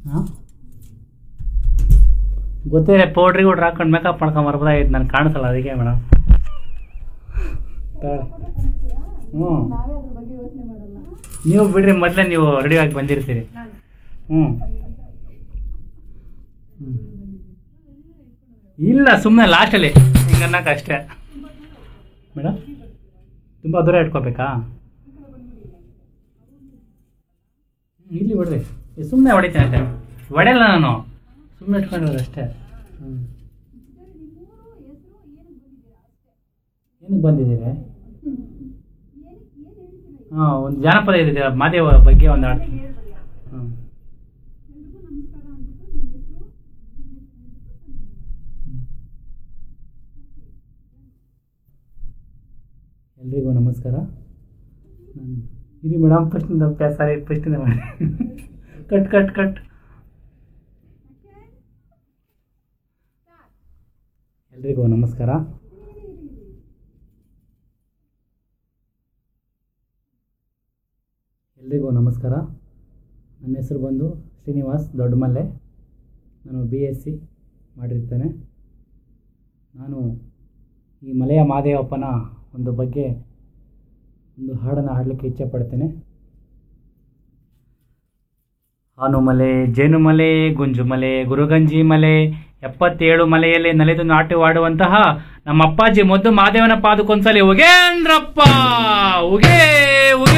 ಹಾಂ ಗೊತ್ತಿದೆ ಪೌಡ್ರಿ ಗಿಡ್ರಿ ಹಾಕೊಂಡು ಮೇಕಪ್ ಮಾಡ್ಕೊಂಡು ಬರ್ಬೋದಾಗಿತ್ತು ನಾನು ಕಾಣಿಸಲ್ಲ ಅದಕ್ಕೆ ಮೇಡಮ್ ಹ್ಞೂ ನಾವೇ ಅದ್ರ ಬಗ್ಗೆ ಯೋಚನೆ ಮಾಡಲ್ಲ ನೀವು ಬಿಡ್ರಿ ಮೊದಲೇ ನೀವು ರೆಡಿ ಆಗಿ ಬಂದಿರ್ತೀರಿ ಹ್ಞೂ ಹ್ಮ್. ಇಲ್ಲ ಸುಮ್ಮನೆ ಲಾಸ್ಟಲ್ಲಿ ಹಿಂಗೆ ಅನ್ನಕ್ಕೆ ಅಷ್ಟೇ ಮೇಡಮ್ ತುಂಬ ದೂರ ಇಟ್ಕೋಬೇಕಾ ಹ್ಮ್, ಇಲ್ಲಿ ಬಿಡ್ರಿ ಸುಮ್ಮನೆ ಹೊಡಿತೀನಿ ಅಷ್ಟೇ ಹೊಡೆಯಲ್ಲ ನಾನು ಸುಮ್ಮನೆ ಇಟ್ಕೊಂಡಿರೋದು ಅಷ್ಟೇ ಹ್ಞೂ ಏನಕ್ಕೆ ಬಂದಿದ್ದೀರಿ ಹಾಂ ಒಂದು ಜಾನಪದ ಇದೆ ಮಾದೇವ ಬಗ್ಗೆ ಒಂದು ಹಾಡು ಹ್ಞೂ ಎಲ್ರಿಗೂ ನಮಸ್ಕಾರ ನಾನು ಇರಿ ಮೇಡಮ್ ಫಸ್ಟಿಂದ ಪ್ಯಾ ಸಾರಿ ಫಸ್ಟಿಂದ ಮಾಡಿ ಕಟ್ ಕಟ್ ಕಟ್ ಎಲ್ರಿಗೂ ನಮಸ್ಕಾರ ಎಲ್ರಿಗೂ ನಮಸ್ಕಾರ ನನ್ನ ಹೆಸರು ಬಂದು ಶ್ರೀನಿವಾಸ್ ದೊಡ್ಡಮಲ್ಲೆ ನಾನು ಬಿ ಎಸ್ ಸಿ ಮಾಡಿರ್ತೇನೆ ನಾನು ಈ ಮಲೆಯ ಮಾದೇವಪ್ಪನ ಒಂದು ಬಗ್ಗೆ ಒಂದು ಹಾಡನ್ನು ಹಾಡಲಿಕ್ಕೆ ಇಚ್ಛೆಪಡ್ತೇನೆ ಹಾನುಮಲೆ ಜೇನುಮಲೆ ಗುಂಜುಮಲೆ ಗುರುಗಂಜಿ ಮಲೆ ಎಪ್ಪತ್ತೇಳು ಮಲೆಯಲ್ಲಿ ನಲಿದು ನಾಟ್ಯವಾಡುವಂತಹ ನಮ್ಮ ಅಪ್ಪಾಜಿ ಮೊದ್ದು ಮಾದೇವನ ಪಾದಕ್ಕೊಂದ್ಸಲಿ ಉಗೇಂದ್ರಪ್ಪ ಉಗೇ ಉಗೇ